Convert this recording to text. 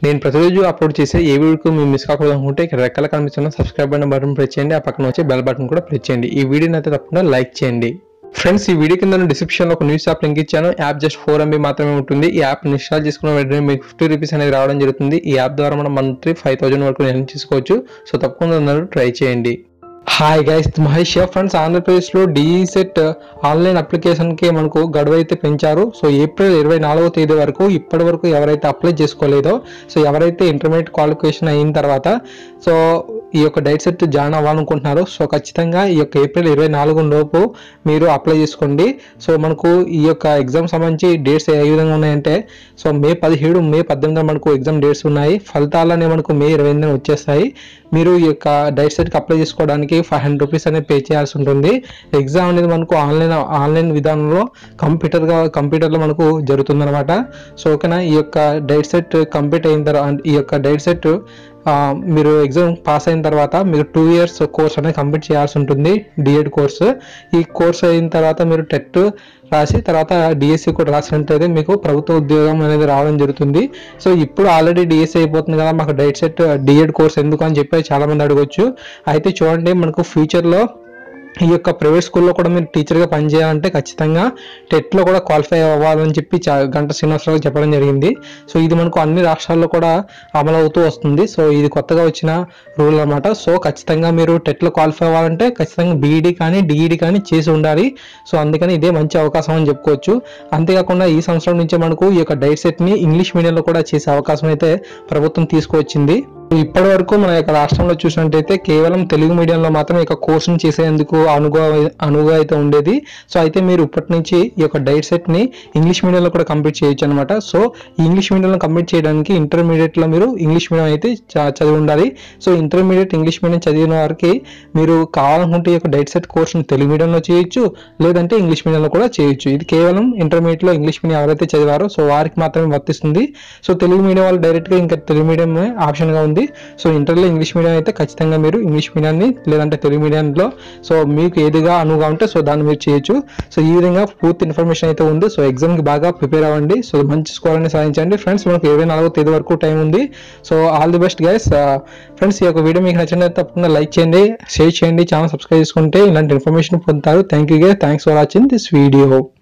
నేను ప్రతిరోజు అప్లోడ్ చేసే ఏ వీడియోకి మీరు మిస్ కాకూడదు అనుకుంటే ఇక్కడ రెక్కల కనిపిస్తున్న సబ్స్క్రైబ్ అనే బటన్ ప్రెస్ చేయండి ఆ పక్కన వచ్చే బెల్ బటన్ కూడా ప్రెస్ చేయండి ఈ వీడియోని అయితే తప్పకుండా లైక్ చేయండి ఫ్రెండ్స్ ఈ వీడియో కింద డిస్క్రిప్షన్ లో ఒక న్యూస్ యాప్ లింక్ ఇచ్చాను యాప్ జస్ట్ ఫోర్ ఎంబీ మాత్రమే ఉంటుంది ఈ యాప్ ఇన్స్టాల్ చేసుకున్న వెంటనే మీకు ఫిఫ్టీ రూపీస్ అనేది రావడం జరుగుతుంది ఈ యాప్ ద్వారా మనం మంత్లీ ఫైవ్ థౌసండ్ వరకు ఎర్న్ చేసుకోవచ్చు సో తప్పకుండా అందరూ ట్రై చేయండి హాయ్ గైస్ మహేష్ ఫ్రెండ్స్ ఆంధ్రప్రదేశ్లో డిఈసెట్ ఆన్లైన్ అప్లికేషన్కి మనకు గడువు అయితే పెంచారు సో ఏప్రిల్ ఇరవై నాలుగో తేదీ వరకు ఇప్పటి వరకు ఎవరైతే అప్లై చేసుకోలేదో సో ఎవరైతే ఇంటర్మీడియట్ క్వాలిఫికేషన్ అయిన తర్వాత సో ఈ యొక్క డైట్ సెట్ జాయిన్ అవ్వాలనుకుంటున్నారు సో ఖచ్చితంగా ఈ యొక్క ఏప్రిల్ ఇరవై నాలుగు లోపు మీరు అప్లై చేసుకోండి సో మనకు ఈ యొక్క ఎగ్జామ్ సంబంధించి డేట్స్ ఏ విధంగా ఉన్నాయంటే సో మే పదిహేడు మే పద్దెనిమిది మనకు ఎగ్జామ్ డేట్స్ ఉన్నాయి ఫలితాలనే మనకు మే ఇరవై ఎనిమిదిన వచ్చేస్తాయి మీరు ఈ యొక్క డైట్ సెట్కి అప్లై చేసుకోవడానికి ఫైవ్ హండ్రెడ్ రూపీస్ అనేది పే చేయాల్సి ఉంటుంది ఎగ్జామ్ అనేది మనకు ఆన్లైన్ ఆన్లైన్ విధానంలో కంప్యూటర్గా కంప్యూటర్లో మనకు జరుగుతుంది అనమాట సో ఓకేనా ఈ యొక్క డైట్ సెట్ కంప్లీట్ అయిన తర్వాత ఈ యొక్క డైట్ సెట్ మీరు ఎగ్జామ్ పాస్ అయిన తర్వాత మీరు టూ ఇయర్స్ కోర్స్ అనేది కంప్లీట్ చేయాల్సి ఉంటుంది డిఎడ్ కోర్స్ ఈ కోర్స్ అయిన తర్వాత మీరు టెట్ రాసి తర్వాత డిఎస్సి కూడా రాసినట్టయితే మీకు ప్రభుత్వ ఉద్యోగం అనేది రావడం జరుగుతుంది సో ఇప్పుడు ఆల్రెడీ డిఎస్సి అయిపోతుంది కదా మాకు డైట్ సెట్ డిఎడ్ కోర్స్ ఎందుకు అని చెప్పి చాలా మంది అడగొచ్చు అయితే చూడండి మనకు ఫ్యూచర్లో ఈ యొక్క ప్రైవేట్ స్కూల్లో కూడా మీరు టీచర్గా పనిచేయాలంటే ఖచ్చితంగా టెట్లో కూడా క్వాలిఫై అవ్వాలని చెప్పి చా- గంట శ్రీనివాసరావు చెప్పడం జరిగింది సో ఇది మనకు అన్ని రాష్ట్రాల్లో కూడా అమలు అవుతూ వస్తుంది సో ఇది కొత్తగా వచ్చిన రూల్ అన్నమాట సో ఖచ్చితంగా మీరు టెట్లో క్వాలిఫై అవ్వాలంటే ఖచ్చితంగా బీఈడి కానీ డిఈడి కానీ చేసి ఉండాలి సో అందుకని ఇదే మంచి అవకాశం అని చెప్పుకోవచ్చు అంతేకాకుండా ఈ సంవత్సరం నుంచే మనకు ఈ యొక్క డైట్ సెట్ని ఇంగ్లీష్ మీడియంలో కూడా చేసే అవకాశం అయితే ప్రభుత్వం తీసుకువచ్చింది ఇప్పటి వరకు మన యొక్క రాష్ట్రంలో చూసినట్టయితే కేవలం తెలుగు మీడియంలో మాత్రం ఈ యొక్క కోర్సును చేసేందుకు అనుగా అనువుగా అయితే ఉండేది సో అయితే మీరు ఇప్పటి నుంచి ఈ యొక్క డైట్ సెట్ ని ఇంగ్లీష్ మీడియంలో కూడా కంప్లీట్ చేయొచ్చు అనమాట సో ఈ ఇంగ్లీష్ మీడియంలో కంప్లీట్ చేయడానికి ఇంటర్మీడియట్ లో మీరు ఇంగ్లీష్ మీడియం అయితే చ- చదివి ఉండాలి సో ఇంటర్మీడియట్ ఇంగ్లీష్ మీడియం చదివిన వారికి మీరు కావాలనుకుంటే ఈ యొక్క డైట్ సెట్ కోర్సును తెలుగు మీడియంలో చేయొచ్చు లేదంటే ఇంగ్లీష్ మీడియంలో కూడా చేయొచ్చు ఇది కేవలం ఇంటర్మీడియట్ లో ఇంగ్లీష్ మీడియం ఎవరైతే చదివారో సో వారికి మాత్రమే వర్తిస్తుంది సో తెలుగు మీడియం వాళ్ళు డైరెక్ట్ గా ఇంకా తెలుగు మీడియం ఆప్షన్ గా ఉంది సో ఇంటర్లో ఇంగ్లీష్ మీడియం అయితే ఖచ్చితంగా మీరు ఇంగ్లీష్ మీడియాన్ని లేదంటే తెలుగు మీడియంలో సో మీకు ఏదిగా అనువుగా ఉంటే సో దాన్ని మీరు చేయొచ్చు సో ఈ విధంగా పూర్తి ఇన్ఫర్మేషన్ అయితే ఉంది సో ఎగ్జామ్ కి బాగా ప్రిపేర్ అవ్వండి సో మంచి స్కోర్ అనేది సాధించండి ఫ్రెండ్స్ మనకు ఇరవై నాలుగో తేదీ వరకు టైం ఉంది so all the best guys friends ఈ యొక్క వీడియో మీకు నచ్చినట్లయితే తప్పకుండా లైక్ చేయండి షేర్ చేయండి ఛానల్ సబ్స్క్రైబ్ చేసుకుంటే ఇలాంటి ఇన్ఫర్మేషన్ పొందుతారు thank you guys thanks for watching this video